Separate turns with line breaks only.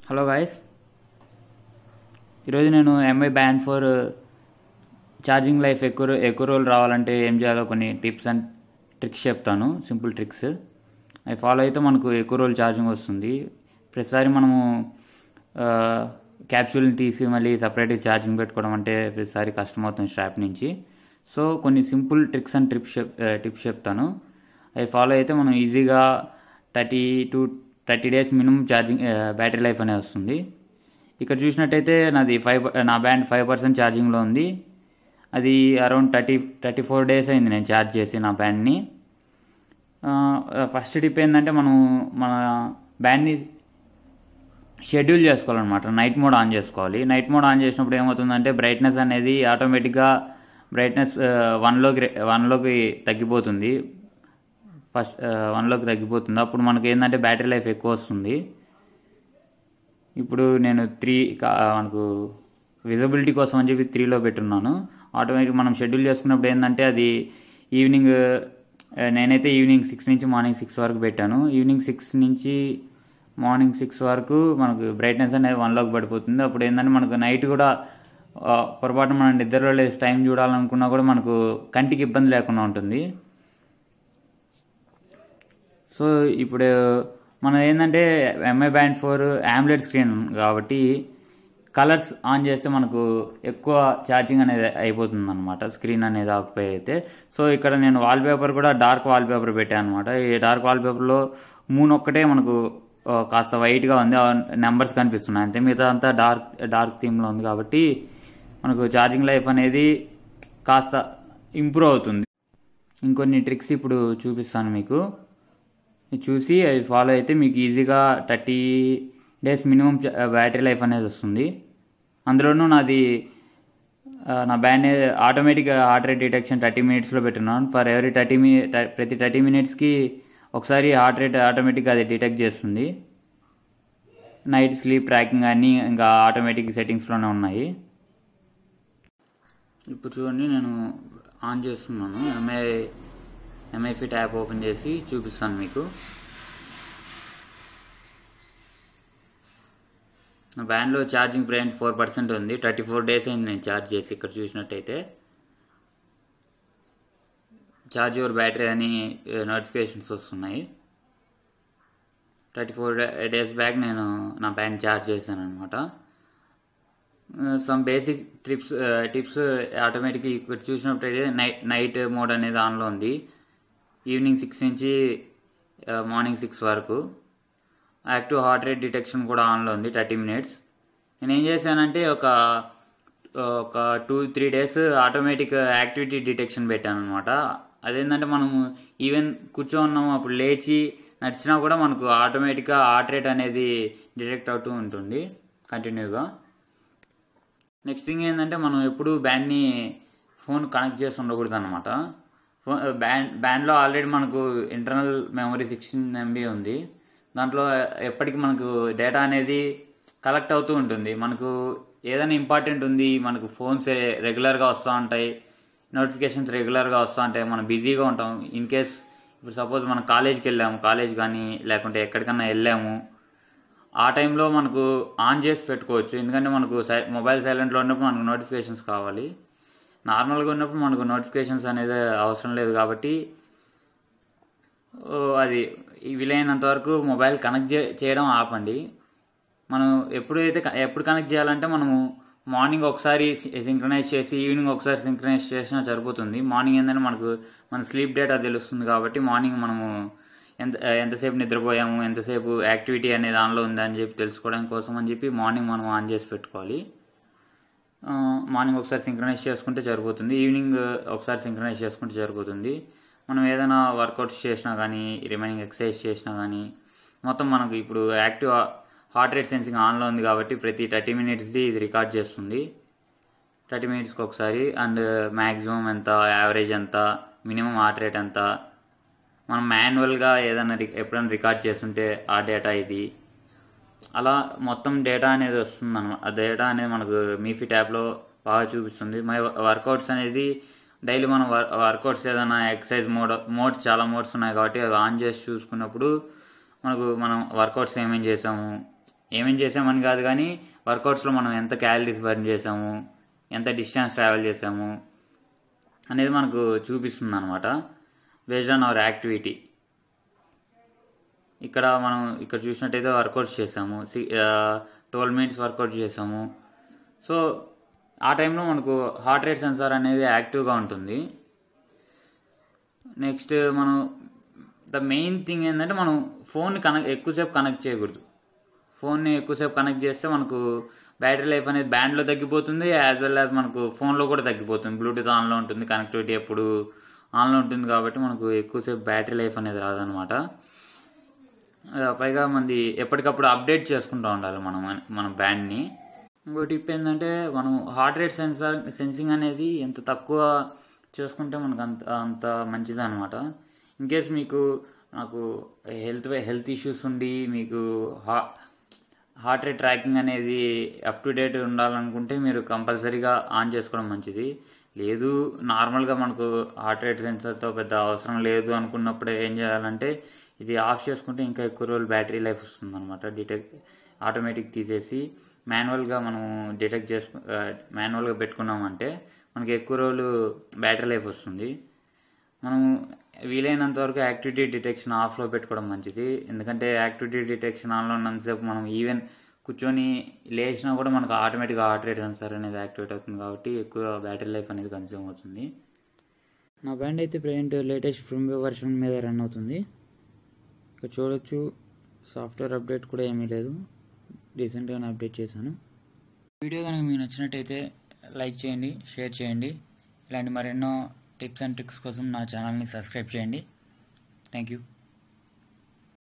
hello guys ఈరోజు నేను Mi band four charging life ఎక్కువ రో- ఎక్కువ రోజులు రావాలంటే ఏం చేయాలో కొన్ని టిప్స్ అండ్ ట్రిక్స్ చెప్తాను సింపుల్ ట్రిక్స్ అవి ఫాలో అయితే మనకు ఎక్కువ రోజులు ఛార్జింగ్ వస్తుంది ప్రతిసారి మనము క్యాప్సూల్ని తీసి మళ్ళీ సపరేట్గా ఛార్జింగ్ పెట్టుకోవడం అంటే ప్రతిసారి కష్టం అవుతుంది స్ట్రాప్ నుంచి సో కొన్ని సింపుల్ ట్రిక్స్ అండ్ ట్రిప్స్ చెప్ టిప్స్ చెప్తాను అవి ఫాలో అయితే మనం ఈజీగా thirty to thirty days minimum charging battery life అనేది వస్తుంది ఇక్కడ చూసినట్టయితే నాది ఫైవ్ నా బ్యాండ్ ఫైవ్ పర్సెంట్ ఛార్జింగ్లో ఉంది అది around thirty thirty four days అయింది నేను ఛార్జ్ చేసి నా బ్యాండ్ని ఫస్ట్ టిప్ ఏంటంటే మనం మన బ్యాండ్ని షెడ్యూల్ చేసుకోవాలన్నమాట నైట్ మోడ్ ఆన్ చేసుకోవాలి నైట్ మోడ్ ఆన్ చేసినప్పుడు ఏమవుతుందంటే బ్రైట్నెస్ అనేది ఆటోమేటిక్గా బ్రైట్నెస్ వన్లోకి వన్లోకి తగ్గిపోతుంది ఫస్ట్ వన్లోకి తగ్గిపోతుంది అప్పుడు మనకి ఏంటంటే బ్యాటరీ లైఫ్ ఎక్కువ వస్తుంది ఇప్పుడు నేను త్రీ మనకు విజిబిలిటీ కోసం అని చెప్పి త్రీలో పెట్టున్నాను ఆటోమేటిక్ మనం షెడ్యూల్ చేసుకున్నప్పుడు ఏంటంటే అది ఈవినింగ్ ఆ, నేనైతే ఈవినింగ్ సిక్స్ నుంచి మార్నింగ్ సిక్స్ వరకు పెట్టాను ఈవినింగ్ సిక్స్ నుంచి మార్నింగ్ సిక్స్ వరకు మనకు బ్రైట్నెస్ అనేది వన్లోకి పడిపోతుంది అప్పుడు ఏంటంటే మనకు నైట్ కూడా ఆ, పొరపాటున మనం నిద్రలో లేచి టైం చూడాలనుకున్నా కూడా మనకు కంటికి ఇబ్బంది లేకుండా ఉంటుంది సో ఇప్పుడు మనం ఏంటంటే Mi band four AMOLED screen కాబట్టి కలర్స్ ఆన్ చేస్తే మనకు ఎక్కువ ఛార్జింగ్ అనేది అయిపోతుంది అనమాట స్క్రీన్ అనేది ఆక్యుపై అయితే సో ఇక్కడ నేను వాల్పేపర్ కూడా డార్క్ వాల్పేపర్ పెట్టాను అనమాట ఈ డార్క్ వాల్పేపర్లో మూన్ ఒక్కటే మనకు ఆ, కాస్త వైట్గా ఉంది నెంబర్స్ కనిపిస్తున్నాయి అంతే మిగతా అంతా డార్క్ డార్క్ థీమ్లో ఉంది కాబట్టి మనకు ఛార్జింగ్ లైఫ్ అనేది కాస్త ఇంప్రూవ్ అవుతుంది ఇంకొన్ని ట్రిక్స్ ఇప్పుడు చూపిస్తాను మీకు ఇది చూసి అవి ఫాలో అయితే మీకు ఈజీగా thirty days minimum battery life అనేది వస్తుంది అందులోనూ నాది ఆ, నా band automatic heart rate detection thirty మినిట్స్లో పెట్టున్నాను ఫర్ ఎవరీ థర్టీ మిని ప్రతి థర్టీ మినిట్స్కి ఒకసారి హార్ట్ రేట్ ఆటోమేటిక్గా అది డిటెక్ట్ చేస్తుంది నైట్ స్లీప్ ట్రాకింగ్ అన్నీ ఇంకా ఆటోమేటిక్ సెట్టింగ్స్లోనే ఉన్నాయి ఇప్పుడు చూడండి నేను ఆన్ చేస్తున్నాను Mi Mi Fit app open చేసి చూపిస్తాను మీకు నా బ్యాండ్లో ఛార్జింగ్ ప్రైన్ ఫోర్ పర్సెంట్ ఉంది థర్టీ ఫోర్ డేస్ అయింది నేను ఛార్జ్ చేసి ఇక్కడ చూసినట్టయితే ఛార్జ్ యువర్ బ్యాటరీ అని నోటిఫికేషన్స్ వస్తున్నాయి థర్టీ ఫోర్ డేస్ బ్యాక్ నేను నా బ్యాండ్ ఛార్జ్ చేశాను అనమాట some basic trips tips automatic ఇక్కడ చూసినట్టయితే నైట్ నైట్ మోడ్ అనేది ఆన్లో ఉంది ఈవినింగ్ సిక్స్ నుంచి మార్నింగ్ సిక్స్ వరకు యాక్టివ్ హార్ట్ రేట్ డిటెక్షన్ కూడా ఆన్లో ఉంది థర్టీ మినిట్స్ నేను ఏం చేశానంటే ఒక ఒక two three days automatic activity detection పెట్టాను అనమాట అదేంటంటే మనము ఈవెన్ కూర్చోన్నాము అప్పుడు లేచి నడిచినా కూడా మనకు ఆటోమేటిక్గా హార్ట్ రేట్ అనేది డిటెక్ట్ అవుతూ ఉంటుంది కంటిన్యూగా నెక్స్ట్ థింగ్ ఏంటంటే మనం ఎప్పుడు బ్యాండ్ని ఫోన్ కనెక్ట్ చేసి ఉండకూడదు అనమాట ఫోన్ బ్యాండ్ బ్యాండ్లో ఆల్రెడీ మనకు ఇంటర్నల్ మెమరీ సిక్స్టీన్ ఎంబీ ఉంది దాంట్లో ఎప్పటికీ మనకు డేటా అనేది కలెక్ట్ అవుతూ ఉంటుంది మనకు ఏదైనా ఇంపార్టెంట్ ఉంది మనకు ఫోన్స్ రెగ్యులర్గా వస్తూ ఉంటాయి నోటిఫికేషన్స్ రెగ్యులర్గా వస్తూ ఉంటాయి మనం బిజీగా ఉంటాం ఇన్ కేస్ ఇప్పుడు సపోజ్ మనం కాలేజ్కి వెళ్ళాము కాలేజ్ కానీ లేకుంటే ఎక్కడికన్నా వెళ్ళాము ఆ టైంలో మనకు ఆన్ చేసి పెట్టుకోవచ్చు ఎందుకంటే మనకు సై మొబైల్ సైలెంట్లో ఉన్నప్పుడు మనకు నోటిఫికేషన్స్ కావాలి నార్మల్గా ఉన్నప్పుడు మనకు నోటిఫికేషన్స్ అనేది అవసరం లేదు కాబట్టి ఓ, అది ఈ వీలైనంత వరకు మొబైల్ కనెక్ట్ చే చేయడం ఆపండి మనం ఎప్పుడైతే క- ఎప్పుడు కనెక్ట్ చేయాలంటే మనము మార్నింగ్ ఒకసారి సింక్రనైజ్ చేసి ఈవినింగ్ ఒకసారి సింక్రనైజ్ చేసినా సరిపోతుంది మార్నింగ్ ఏంటంటే మనకు మన స్లీప్ డేటా తెలుస్తుంది కాబట్టి మార్నింగ్ మనము ఎంత ఎంతసేపు నిద్రపోయాము ఎంతసేపు యాక్టివిటీ అనేది ఆన్లో ఉందా అని చెప్పి తెలుసుకోవడం కోసం అని చెప్పి మార్నింగ్ మనం ఆన్ చేసి పెట్టుకోవాలి ఆ, మార్నింగ్ ఒకసారి సింక్రనైజ్ చేసుకుంటే సరిపోతుంది ఈవినింగ్ ఒకసారి సింక్రనైజ్ చేసుకుంటే సరిపోతుంది మనం ఏదైనా వర్కౌట్స్ చేసినా కానీ రిమైనింగ్ ఎక్సర్సైజ్ చేసినా కానీ మొత్తం మనకు ఇప్పుడు యాక్టివ్ హార్ట్ రేట్ సెన్సింగ్ ఆన్లో ఉంది కాబట్టి ప్రతి థర్టీ మినిట్స్ది ఇది రికార్డ్ చేస్తుంది థర్టీ మినిట్స్కి ఒకసారి అండ్ మ్యాక్సిమం ఎంత యావరేజ్ ఎంత మినిమం హార్ట్ రేట్ ఎంత మనం మాన్యువల్గా ఏదైనా రి- ఎప్పుడైనా రికార్డ్ చేస్తుంటే ఆ డేటా ఇది అలా మొత్తం డేటా అనేది వస్తుంది అనమాట ఆ డేటా అనేది మనకు మీఫిట్ యాప్లో బాగా చూపిస్తుంది మై వర్కౌట్స్ అనేది డైలీ మనం వర్ వర్కౌట్స్ ఏదైనా ఎక్సర్సైజ్ మోడ్ మోడ్ చాలా మోడ్స్ ఉన్నాయి కాబట్టి అవి ఆన్ చేసి చూసుకున్నప్పుడు మనకు మనం వర్కౌట్స్ ఏమేం చేసాము ఏమేం చేసామని కాదు కానీ వర్కౌట్స్లో మనం ఎంత క్యాలరీస్ బర్న్ చేసాము ఎంత డిస్టెన్స్ ట్రావెల్ చేసాము అనేది మనకు చూపిస్తుంది అనమాట బేస్డ్ ఆన్ అవర్ యాక్టివిటీ ఇక్కడ మనం ఇక్కడ చూసినట్టయితే వర్కౌట్స్ చేసాము సి ట్వెల్వ్ మినిట్స్ వర్కౌట్ చేసాము సో ఆ టైంలో మనకు హార్ట్ రేట్ సెన్సార్ అనేది యాక్టివ్గా ఉంటుంది నెక్స్ట్ మనం ద మెయిన్ థింగ్ ఏంటంటే మనం ఫోన్ కనెక్ట్ ఎక్కువసేపు కనెక్ట్ చేయకూడదు ఫోన్ని ఎక్కువసేపు కనెక్ట్ చేస్తే మనకు బ్యాటరీ లైఫ్ అనేది బ్యాండ్లో తగ్గిపోతుంది యాజ్ వెల్ యాజ్ మనకు ఫోన్లో కూడా తగ్గిపోతుంది బ్లూటూత్ ఆన్లో ఉంటుంది కనెక్టివిటీ ఎప్పుడు ఆన్లో ఉంటుంది కాబట్టి మనకు ఎక్కువసేపు బ్యాటరీ లైఫ్ అనేది రాదనమాట ఆ, పైగా మంది ఎప్పటికప్పుడు అప్డేట్ చేసుకుంటూ ఉండాలి మనం మన బ్యాండ్ని ఇంకో టిప్ ఏంటంటే మనం హార్ట్ రేట్ సెన్సార్ సెన్సింగ్ అనేది ఎంత తక్కువ చేసుకుంటే మనకు అంత అంత మంచిది అనమాట ఇన్ కేస్ మీకు నాకు హెల్త్ హెల్త్ ఇష్యూస్ ఉండి మీకు హా హార్ట్ రేట్ ట్రాకింగ్ అనేది అప్ టు డేట్ ఉండాలనుకుంటే మీరు కంపల్సరీగా ఆన్ చేసుకోవడం మంచిది లేదు నార్మల్గా మనకు హార్ట్ రేట్ సెన్సర్తో పెద్ద అవసరం లేదు అనుకున్నప్పుడు ఏం చేయాలంటే ఇది ఆఫ్ చేసుకుంటే ఇంకా ఎక్కువ రోజులు బ్యాటరీ లైఫ్ వస్తుంది అనమాట డిటెక్ట్ ఆటోమేటిక్ తీసేసి మాన్యువల్గా మనం డిటెక్ట్ చేసుకు మాన్యువల్గా పెట్టుకున్నామంటే మనకి ఎక్కువ రోజులు బ్యాటరీ లైఫ్ వస్తుంది మనం వీలైనంత వరకు యాక్టివిటీ డిటెక్షన్ ఆఫ్లో పెట్టుకోవడం మంచిది ఎందుకంటే యాక్టివిటీ డిటెక్షన్ ఆన్లో ఉన్నంతసేపు మనం ఈవెన్ కూర్చొని లేచినా కూడా మనకు ఆటోమేటిక్గా హార్ట్ రేట్ సెన్సార్ అనేది యాక్టివేట్ అవుతుంది కాబట్టి ఎక్కువ బ్యాటరీ లైఫ్ అనేది కన్స్యూమ్ అవుతుంది నా బ్యాండ్ అయితే ప్రజెంట్ లేటెస్ట్ ఫిల్మ్ వర్షన్ మీద రన్ అవుతుంది ఇక్కడ చూడొచ్చు సాఫ్ట్వేర్ అప్డేట్ కూడా ఏమీ లేదు రీసెంట్గానే అప్డేట్ చేశాను వీడియో కనుక మీకు నచ్చినట్టయితే లైక్ చేయండి షేర్ చేయండి ఇలాంటి మరెన్నో టిప్స్ అండ్ ట్రిక్స్ కోసం నా ఛానల్ని సబ్స్క్రైబ్ చేయండి థ్యాంక్ యూ